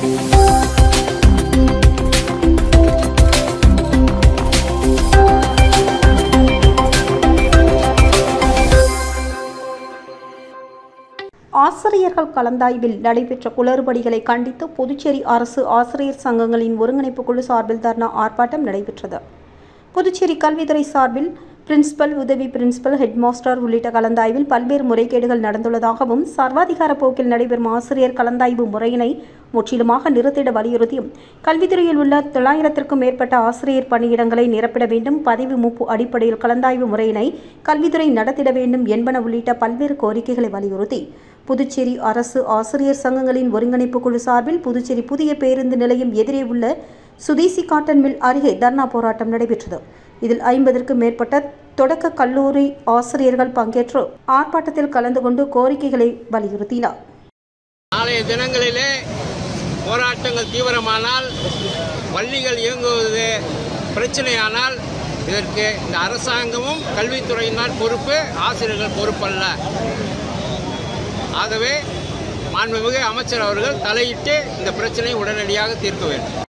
ஆசிரியர்கள் கலந்தாய்வில் நடைபெற்ற குளறுபடிகளை கண்டித்து புதுச்சேரி அரசு ஆசிரியர் சங்கங்களின் ஒருங்கிணைப்பு குழு சார்பில் தர்ணா ஆர்ப்பாட்டம் நடைபெற்றது புதுச்சேரி கல்வித்துறை சார்பில் பிரின்சிபல் உதவி பிரின்சிபல் ஹெட்மாஸ்டர் உள்ளிட்ட கலந்தாய்வில் பல்வேறு முறைகேடுகள் நடந்துள்ளதாகவும் சர்வாதிகார போக்கில் நடைபெறும் ஆசிரியர் கலந்தாய்வு முறையினை முற்றிலுமாக நிறுத்திட வலியுறுத்தியும் கல்வித்துறையில் உள்ள தொள்ளாயிரத்திற்கும் மேற்பட்ட ஆசிரியர் பணியிடங்களை நிரப்பிட வேண்டும் பதிவு மூப்பு அடிப்படையில் கலந்தாய்வு முறையினை கல்வித்துறை நடத்திட வேண்டும் என்பன உள்ளிட்ட பல்வேறு கோரிக்கைகளை வலியுறுத்தி புதுச்சேரி அரசு ஆசிரியர் சங்கங்களின் ஒருங்கிணைப்பு குழு சார்பில் புதுச்சேரி புதிய பேருந்து நிலையம் எதிரே உள்ள சுதேசி காட்டன் மில் அருகே தர்ணா போராட்டம் நடைபெற்றது இதில் ஐம்பதற்கும் மேற்பட்ட தொடக்க கல்லூரி ஆசிரியர்கள் பங்கேற்று ஆர்ப்பாட்டத்தில் கலந்து கொண்டு கோரிக்கைகளை வலியுறுத்தினார் நாளைய தினங்களிலே போராட்டங்கள் தீவிரமானால் பள்ளிகள் இயங்குவது பிரச்சனையானால் இதற்கு இந்த அரசாங்கமும் கல்வித்துறையும் தான் பொறுப்பு ஆசிரியர்கள் பொறுப்பல்ல ஆகவே மாண்புமிகு அமைச்சர் அவர்கள் தலையிட்டு இந்த பிரச்சனையை உடனடியாக தீர்க்க வேண்டும்